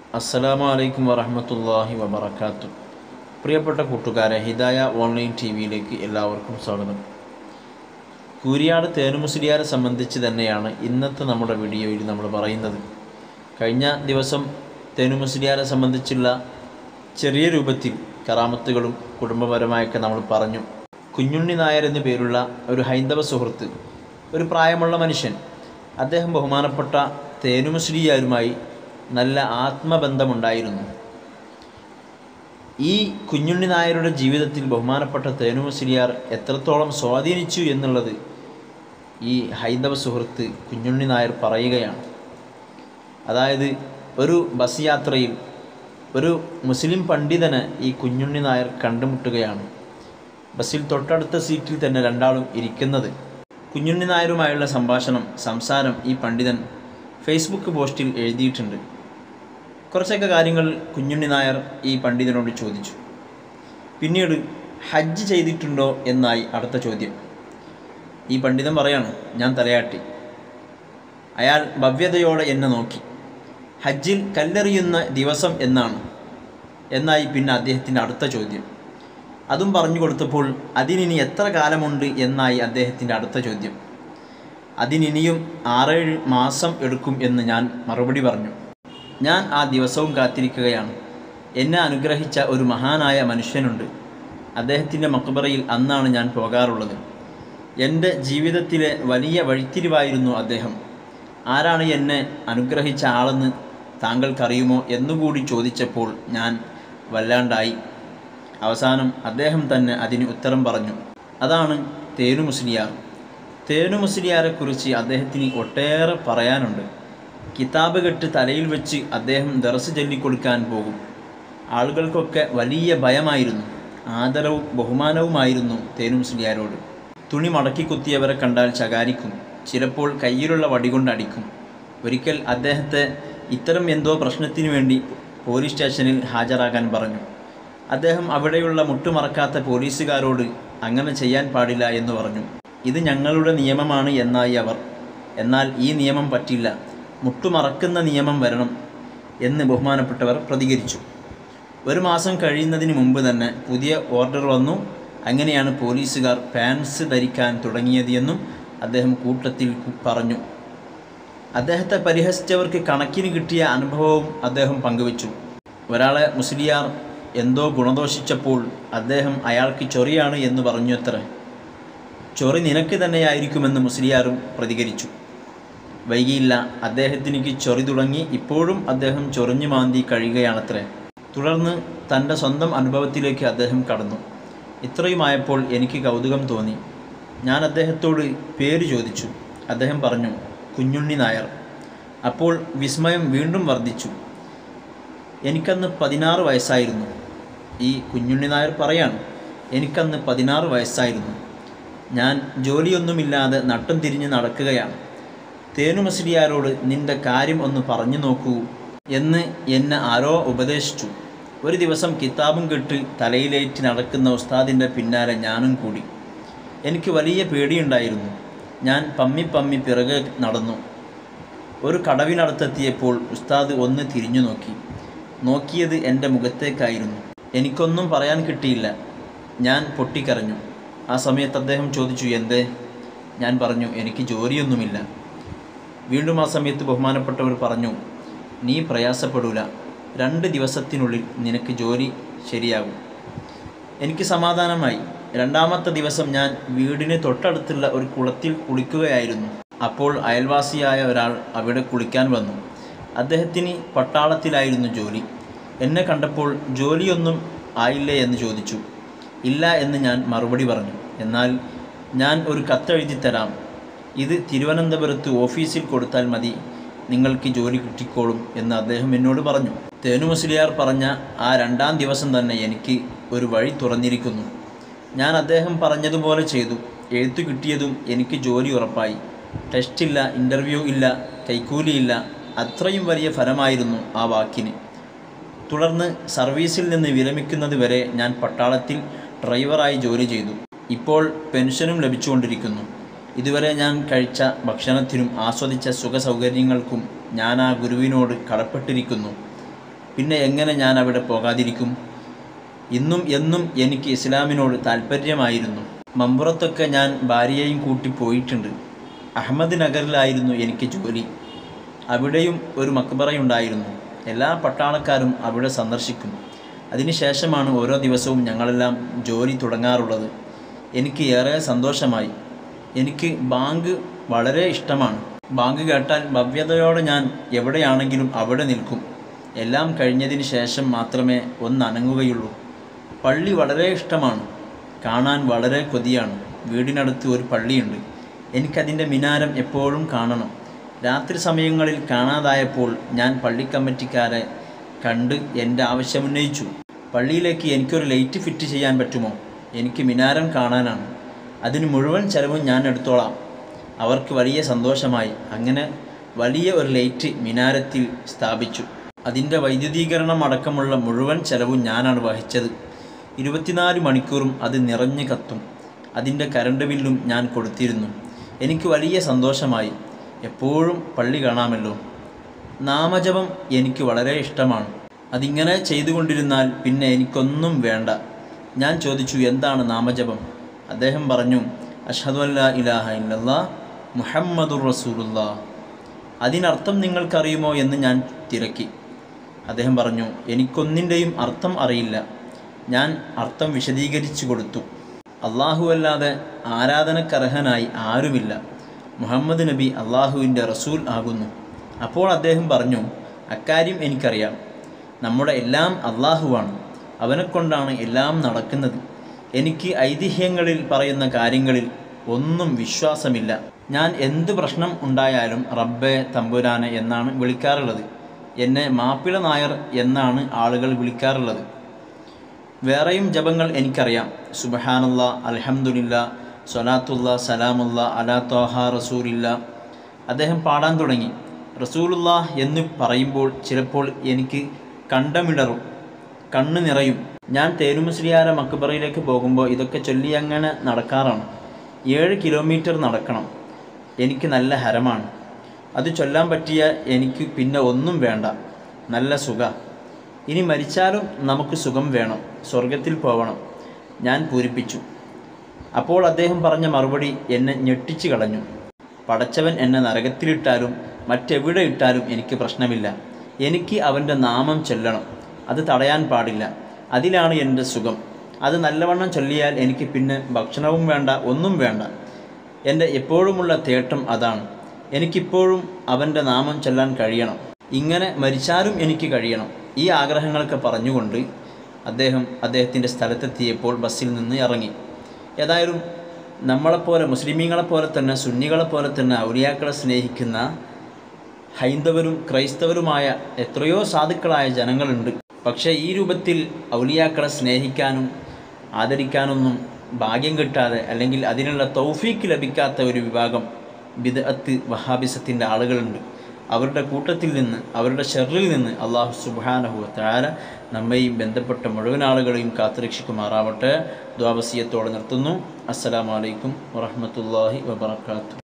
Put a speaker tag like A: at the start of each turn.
A: അസ്സലാമു അലൈക്കും വറഹമത്തല്ലാഹി വബർക്കാത്തു പ്രിയപ്പെട്ട കൂട്ടുകാരെ ഹിദായ ഓൺലൈൻ ടി വിയിലേക്ക് എല്ലാവർക്കും സ്വാഗതം കൂരിയാട് തേനുമുസ്ലിയാരെ സംബന്ധിച്ച് തന്നെയാണ് ഇന്നത്തെ നമ്മുടെ വീഡിയോയിൽ നമ്മൾ പറയുന്നത് കഴിഞ്ഞ ദിവസം തേനുമുസ്ലിയാരെ സംബന്ധിച്ചുള്ള ചെറിയ രൂപത്തിൽ കറാമത്തുകളും കുടുംബപരമായൊക്കെ നമ്മൾ പറഞ്ഞു കുഞ്ഞുണ്ണി നായർ എന്നു പേരുള്ള ഒരു ഹൈന്ദവ സുഹൃത്ത് ഒരു പ്രായമുള്ള മനുഷ്യൻ അദ്ദേഹം ബഹുമാനപ്പെട്ട തേനുമുസ്ലിയാരുമായി നല്ല ആത്മബന്ധമുണ്ടായിരുന്നു ഈ കുഞ്ഞുണ്ണി നായരുടെ ജീവിതത്തിൽ ബഹുമാനപ്പെട്ട തേനുമുസ്ലിയാർ എത്രത്തോളം സ്വാധീനിച്ചു എന്നുള്ളത് ഈ ഹൈന്ദവ സുഹൃത്ത് കുഞ്ഞുണ്ണി നായർ പറയുകയാണ് അതായത് ഒരു ബസ് യാത്രയിൽ ഒരു മുസ്ലിം പണ്ഡിതനെ ഈ കുഞ്ഞുണ്ണി നായർ കണ്ടുമുട്ടുകയാണ് ബസ്സിൽ തൊട്ടടുത്ത സീറ്റിൽ തന്നെ രണ്ടാളും ഇരിക്കുന്നത് കുഞ്ഞുണ്ണി നായരുമായുള്ള സംഭാഷണം സംസാരം ഈ പണ്ഡിതൻ ഫേസ്ബുക്ക് പോസ്റ്റിൽ എഴുതിയിട്ടുണ്ട് കുറച്ചൊക്കെ കാര്യങ്ങൾ കുഞ്ഞുണ്ണി നായർ ഈ പണ്ഡിതനോട് ചോദിച്ചു പിന്നീട് ഹജ്ജ് ചെയ്തിട്ടുണ്ടോ എന്നായി അടുത്ത ചോദ്യം ഈ പണ്ഡിതൻ പറയാണ് ഞാൻ തലയാട്ടി അയാൾ ഭവ്യതയോടെ എന്നെ നോക്കി ഹജ്ജിൽ കല്ലെറിയുന്ന ദിവസം എന്നാണ് എന്നായി പിന്നെ അദ്ദേഹത്തിൻ്റെ അടുത്ത ചോദ്യം അതും പറഞ്ഞു കൊടുത്തപ്പോൾ അതിനിനി എത്ര കാലമുണ്ട് എന്നായി അദ്ദേഹത്തിൻ്റെ അടുത്ത ചോദ്യം അതിനിനിയും ആറേഴ് മാസം എടുക്കും എന്ന് ഞാൻ മറുപടി പറഞ്ഞു ഞാൻ ആ ദിവസവും കാത്തിരിക്കുകയാണ് എന്നെ അനുഗ്രഹിച്ച ഒരു മഹാനായ മനുഷ്യനുണ്ട് അദ്ദേഹത്തിൻ്റെ മക്ബറയിൽ അന്നാണ് ഞാൻ പോകാറുള്ളത് എൻ്റെ ജീവിതത്തിലെ വലിയ വഴിത്തിരിവായിരുന്നു അദ്ദേഹം ആരാണ് എന്നെ അനുഗ്രഹിച്ച ആളെന്ന് താങ്കൾക്കറിയുമോ എന്നുകൂടി ചോദിച്ചപ്പോൾ ഞാൻ വല്ലാണ്ടായി അവസാനം അദ്ദേഹം തന്നെ അതിന് ഉത്തരം പറഞ്ഞു അതാണ് തേനു മുസ്ലിയാർ തേനു മുസ്ലിയാരെക്കുറിച്ച് അദ്ദേഹത്തിന് ഒട്ടേറെ പറയാനുണ്ട് കിതാബ് കെട്ട് തലയിൽ വെച്ച് അദ്ദേഹം ദറസ് ചൊല്ലിക്കൊടുക്കാൻ പോകും ആളുകൾക്കൊക്കെ വലിയ ഭയമായിരുന്നു ആദരവും ബഹുമാനവുമായിരുന്നു തേനു മുസ്ലിയാരോട് തുണി മടക്കി കുത്തിയവരെ കണ്ടാൽ ശകാരിക്കും ചിലപ്പോൾ കയ്യിലുള്ള വടികൊണ്ട് അടിക്കും ഒരിക്കൽ അദ്ദേഹത്തെ ഇത്തരം എന്തോ പ്രശ്നത്തിനു വേണ്ടി പോലീസ് സ്റ്റേഷനിൽ ഹാജരാകാൻ പറഞ്ഞു അദ്ദേഹം അവിടെയുള്ള മുട്ടുമറക്കാത്ത പോലീസുകാരോട് അങ്ങനെ ചെയ്യാൻ പാടില്ല എന്ന് പറഞ്ഞു ഇത് ഞങ്ങളുടെ നിയമമാണ് എന്നായി അവർ എന്നാൽ ഈ നിയമം പറ്റില്ല മുട്ടുമറക്കുന്ന നിയമം വരണം എന്ന് ബഹുമാനപ്പെട്ടവർ പ്രതികരിച്ചു ഒരു മാസം കഴിയുന്നതിന് മുമ്പ് തന്നെ പുതിയ ഓർഡർ വന്നു അങ്ങനെയാണ് പോലീസുകാർ പാൻസ് ധരിക്കാൻ തുടങ്ങിയത് എന്നും അദ്ദേഹം കൂട്ടത്തിൽ പറഞ്ഞു അദ്ദേഹത്തെ പരിഹസിച്ചവർക്ക് കണക്കിന് കിട്ടിയ അനുഭവവും അദ്ദേഹം പങ്കുവച്ചു ഒരാളെ മുസ്ലിയാർ എന്തോ ഗുണദോഷിച്ചപ്പോൾ അദ്ദേഹം അയാൾക്ക് ചൊറിയാണ് എന്ന് പറഞ്ഞു അത്ര ചൊറി നിനക്ക് തന്നെയായിരിക്കുമെന്ന് മുസ്ലിയാരും പ്രതികരിച്ചു വൈകിയില്ല അദ്ദേഹത്തിനിക്ക് ചൊറി തുടങ്ങി ഇപ്പോഴും അദ്ദേഹം ചൊറിഞ്ഞു മാന്തി കഴിയുകയാണത്രേ തുടർന്ന് തൻ്റെ സ്വന്തം അനുഭവത്തിലേക്ക് അദ്ദേഹം കടന്നു ഇത്രയുമായപ്പോൾ എനിക്ക് കൗതുകം തോന്നി ഞാൻ അദ്ദേഹത്തോട് പേര് ചോദിച്ചു അദ്ദേഹം പറഞ്ഞു കുഞ്ഞുണ്ണി നായർ അപ്പോൾ വിസ്മയം വീണ്ടും വർദ്ധിച്ചു എനിക്കന്ന് പതിനാറ് വയസ്സായിരുന്നു ഈ കുഞ്ഞുണ്ണി നായർ പറയാണ് എനിക്കന്ന് പതിനാറ് വയസ്സായിരുന്നു ഞാൻ ജോലിയൊന്നുമില്ലാതെ നട്ടും തിരിഞ്ഞ് നടക്കുകയാണ് തേനു മസ്ലിയാരോട് നിന്റെ കാര്യം ഒന്ന് പറഞ്ഞു നോക്കൂ എന്ന് എന്നെ ആരോ ഉപദേശിച്ചു ഒരു ദിവസം കിതാബും കെട്ട് തലയിലേറ്റ് നടക്കുന്ന ഉസ്താദിൻ്റെ പിന്നാലെ ഞാനും കൂടി എനിക്ക് വലിയ പേടിയുണ്ടായിരുന്നു ഞാൻ പമ്മി പമ്മി പിറകെ നടന്നു ഒരു കടവിനടുത്തെത്തിയപ്പോൾ ഉസ്താദ് ഒന്ന് തിരിഞ്ഞു നോക്കി നോക്കിയത് എൻ്റെ മുഖത്തേക്കായിരുന്നു എനിക്കൊന്നും പറയാൻ കിട്ടിയില്ല ഞാൻ പൊട്ടിക്കരഞ്ഞു ആ സമയത്ത് അദ്ദേഹം ചോദിച്ചു എന്തേ ഞാൻ പറഞ്ഞു എനിക്ക് ജോലിയൊന്നുമില്ല വീണ്ടും ആ സമയത്ത് ബഹുമാനപ്പെട്ടവർ പറഞ്ഞു നീ പ്രയാസപ്പെടൂല രണ്ട് ദിവസത്തിനുള്ളിൽ നിനക്ക് ജോലി ശരിയാകും എനിക്ക് സമാധാനമായി രണ്ടാമത്തെ ദിവസം ഞാൻ വീടിന് തൊട്ടടുത്തുള്ള ഒരു കുളത്തിൽ കുളിക്കുകയായിരുന്നു അപ്പോൾ അയൽവാസിയായ ഒരാൾ അവിടെ കുളിക്കാൻ വന്നു അദ്ദേഹത്തിന് പട്ടാളത്തിലായിരുന്നു ജോലി എന്നെ കണ്ടപ്പോൾ ജോലിയൊന്നും ആയില്ലേ എന്ന് ചോദിച്ചു ഇല്ല എന്ന് ഞാൻ മറുപടി പറഞ്ഞു എന്നാൽ ഞാൻ ഒരു കത്തെഴുതി തരാം ഇത് തിരുവനന്തപുരത്ത് ഓഫീസിൽ കൊടുത്താൽ മതി നിങ്ങൾക്ക് ജോലി കിട്ടിക്കോളും എന്ന് അദ്ദേഹം എന്നോട് പറഞ്ഞു തേനു മുസ്ലിയാർ പറഞ്ഞ ആ രണ്ടാം ദിവസം തന്നെ എനിക്ക് ഒരു വഴി തുറന്നിരിക്കുന്നു ഞാൻ അദ്ദേഹം പറഞ്ഞതുപോലെ ചെയ്തു എഴുത്തു കിട്ടിയതും എനിക്ക് ജോലി ഉറപ്പായി ടെസ്റ്റില്ല ഇൻ്റർവ്യൂ ഇല്ല കൈക്കൂലിയില്ല അത്രയും വലിയ ഫലമായിരുന്നു ആ വാക്കിന് തുടർന്ന് സർവീസിൽ നിന്ന് വിരമിക്കുന്നത് വരെ ഞാൻ പട്ടാളത്തിൽ ഡ്രൈവറായി ജോലി ചെയ്തു ഇപ്പോൾ പെൻഷനും ലഭിച്ചുകൊണ്ടിരിക്കുന്നു ഇതുവരെ ഞാൻ കഴിച്ച ഭക്ഷണത്തിനും ആസ്വദിച്ച സുഖ സൗകര്യങ്ങൾക്കും ഞാൻ ആ ഗുരുവിനോട് കടപ്പെട്ടിരിക്കുന്നു പിന്നെ എങ്ങനെ ഞാൻ അവിടെ പോകാതിരിക്കും ഇന്നും എന്നും എനിക്ക് ഇസ്ലാമിനോട് താല്പര്യമായിരുന്നു മമ്പുറത്തൊക്കെ ഞാൻ ഭാര്യയെയും കൂട്ടി പോയിട്ടുണ്ട് അഹമ്മദ് നഗറിലായിരുന്നു എനിക്ക് ജോലി അവിടെയും ഒരു മക്ബറയുണ്ടായിരുന്നു എല്ലാ പട്ടാളക്കാരും അവിടെ സന്ദർശിക്കും അതിനുശേഷമാണ് ഓരോ ദിവസവും ഞങ്ങളെല്ലാം ജോലി തുടങ്ങാറുള്ളത് എനിക്ക് ഏറെ സന്തോഷമായി എനിക്ക് ബാങ്ക് വളരെ ഇഷ്ടമാണ് ബാങ്ക് കേട്ടാൽ ഭവ്യതയോടെ ഞാൻ എവിടെയാണെങ്കിലും അവിടെ നിൽക്കും എല്ലാം കഴിഞ്ഞതിന് ശേഷം മാത്രമേ ഒന്ന് അനങ്ങുകയുള്ളൂ പള്ളി വളരെ ഇഷ്ടമാണ് കാണാൻ വളരെ കൊതിയാണ് വീടിനടുത്ത് ഒരു പള്ളിയുണ്ട് എനിക്കതിൻ്റെ മിനാരം എപ്പോഴും കാണണം രാത്രി സമയങ്ങളിൽ കാണാതായപ്പോൾ ഞാൻ പള്ളി കമ്മിറ്റിക്കാരെ കണ്ട് എൻ്റെ ആവശ്യമുന്നയിച്ചു പള്ളിയിലേക്ക് എനിക്കൊരു ലൈറ്റ് ഫിറ്റ് ചെയ്യാൻ പറ്റുമോ എനിക്ക് മിനാരം കാണാനാണ് അതിന് മുഴുവൻ ചെലവും ഞാൻ എടുത്തോളാം അവർക്ക് വലിയ സന്തോഷമായി അങ്ങനെ വലിയ ഒരു ലൈറ്റ് മിനാരത്തിൽ സ്ഥാപിച്ചു അതിൻ്റെ വൈദ്യുതീകരണം അടക്കമുള്ള മുഴുവൻ ചെലവും ഞാനാണ് വഹിച്ചത് ഇരുപത്തിനാല് മണിക്കൂറും അത് നിറഞ്ഞു കത്തും അതിൻ്റെ കരണ്ട് ബില്ലും ഞാൻ കൊടുത്തിരുന്നു എനിക്ക് വലിയ സന്തോഷമായി എപ്പോഴും പള്ളി കാണാമല്ലോ നാമജപം എനിക്ക് വളരെ ഇഷ്ടമാണ് അതിങ്ങനെ ചെയ്തുകൊണ്ടിരുന്നാൽ പിന്നെ എനിക്കൊന്നും വേണ്ട ഞാൻ ചോദിച്ചു എന്താണ് നാമജപം അദ്ദേഹം പറഞ്ഞു അഷ്ഹദു അല്ലാ ഇലാഹ ഇല്ലല്ലാ മുഹമ്മദുർ റസൂലുല്ലാ അതിനർത്ഥം നിങ്ങൾക്കറിയുമോ എന്ന് ഞാൻ തിരക്കി അദ്ദേഹം പറഞ്ഞു എനിക്കൊന്നിൻ്റെയും അർത്ഥം അറിയില്ല ഞാൻ അർത്ഥം വിശദീകരിച്ചു കൊടുത്തു അള്ളാഹു അല്ലാതെ ആരാധനക്കർഹനായി ആരുമില്ല മുഹമ്മദ് നബി അള്ളാഹുവിൻ്റെ റസൂൽ ആകുന്നു അപ്പോൾ അദ്ദേഹം പറഞ്ഞു അക്കാര്യം എനിക്കറിയാം നമ്മുടെ എല്ലാം അള്ളാഹുവാണ് അവനെക്കൊണ്ടാണ് എല്ലാം നടക്കുന്നത് എനിക്ക് ഐതിഹ്യങ്ങളിൽ പറയുന്ന കാര്യങ്ങളിൽ ഒന്നും വിശ്വാസമില്ല ഞാൻ എന്ത് പ്രശ്നം ഉണ്ടായാലും റബ്ബെ തമ്പുരാനെ എന്നാണ് വിളിക്കാറുള്ളത് എന്നെ മാപ്പിള നായർ എന്നാണ് ആളുകൾ വിളിക്കാറുള്ളത് വേറെയും ജപങ്ങൾ എനിക്കറിയാം സുബഹാനല്ല അൽഹംദുലില്ല സ്വലാത്തുല്ല സലാമുല്ല അലാ തോഹ റസൂലില്ല അദ്ദേഹം പാടാൻ തുടങ്ങി റസൂലുള്ള എന്ന് പറയുമ്പോൾ ചിലപ്പോൾ എനിക്ക് കണ്ടമിടറും കണ്ണ് നിറയും ഞാൻ തേരുമുസ്ലിയാര മക്ബറയിലേക്ക് പോകുമ്പോൾ ഇതൊക്കെ ചൊല്ലി അങ്ങനെ നടക്കാറാണ് ഏഴ് കിലോമീറ്റർ നടക്കണം എനിക്ക് നല്ല ഹരമാണ് അത് ചൊല്ലാൻ പറ്റിയ എനിക്ക് പിന്നെ ഒന്നും വേണ്ട നല്ല സുഖ ഇനി മരിച്ചാലും നമുക്ക് സുഖം വേണം സ്വർഗത്തിൽ പോവണം ഞാൻ പൂരിപ്പിച്ചു അപ്പോൾ അദ്ദേഹം പറഞ്ഞ മറുപടി എന്നെ ഞെട്ടിച്ചു കളഞ്ഞു പടച്ചവൻ എന്നെ നരകത്തിലിട്ടാലും മറ്റെവിടെ ഇട്ടാലും എനിക്ക് പ്രശ്നമില്ല എനിക്ക് അവൻ്റെ നാമം ചൊല്ലണം അത് തടയാൻ പാടില്ല അതിലാണ് എൻ്റെ സുഖം അത് നല്ലവണ്ണം ചൊല്ലിയാൽ എനിക്ക് പിന്നെ ഭക്ഷണവും വേണ്ട ഒന്നും വേണ്ട എൻ്റെ എപ്പോഴുമുള്ള തേട്ടം അതാണ് എനിക്കിപ്പോഴും അവൻ്റെ നാമം ചൊല്ലാൻ കഴിയണം ഇങ്ങനെ മരിച്ചാലും എനിക്ക് കഴിയണം ഈ ആഗ്രഹങ്ങളൊക്കെ പറഞ്ഞുകൊണ്ട് അദ്ദേഹം അദ്ദേഹത്തിൻ്റെ സ്ഥലത്തെത്തിയപ്പോൾ ബസ്സിൽ നിന്ന് ഇറങ്ങി ഏതായാലും നമ്മളെപ്പോലെ മുസ്ലിമീങ്ങളെപ്പോലെ തന്നെ സുന്നികളെപ്പോലെ തന്നെ ഔലിയാക്കളെ സ്നേഹിക്കുന്ന ഹൈന്ദവരും ക്രൈസ്തവരുമായ എത്രയോ സാധുക്കളായ ജനങ്ങളുണ്ട് പക്ഷേ ഈ രൂപത്തിൽ ഔലിയാക്കളെ സ്നേഹിക്കാനും ആദരിക്കാനൊന്നും ഭാഗ്യം കിട്ടാതെ അല്ലെങ്കിൽ അതിനുള്ള തൗഫീക്ക് ലഭിക്കാത്ത ഒരു വിഭാഗം ബിദഅത്ത് വഹാബിസത്തിൻ്റെ ആളുകളുണ്ട് അവരുടെ കൂട്ടത്തിൽ നിന്ന് അവരുടെ ഷെറിൽ നിന്ന് അള്ളാഹു സുബാനഹു താര നമ്മയും ബന്ധപ്പെട്ട മുഴുവൻ ആളുകളെയും കാത്തുരക്ഷിക്കുമാറാവട്ടെ ദ്വാവസീയത്തോടെ നിർത്തുന്നു അസ്സലാമലൈക്കും വറഹമത്തല്ലാഹി വബർക്കാത്തു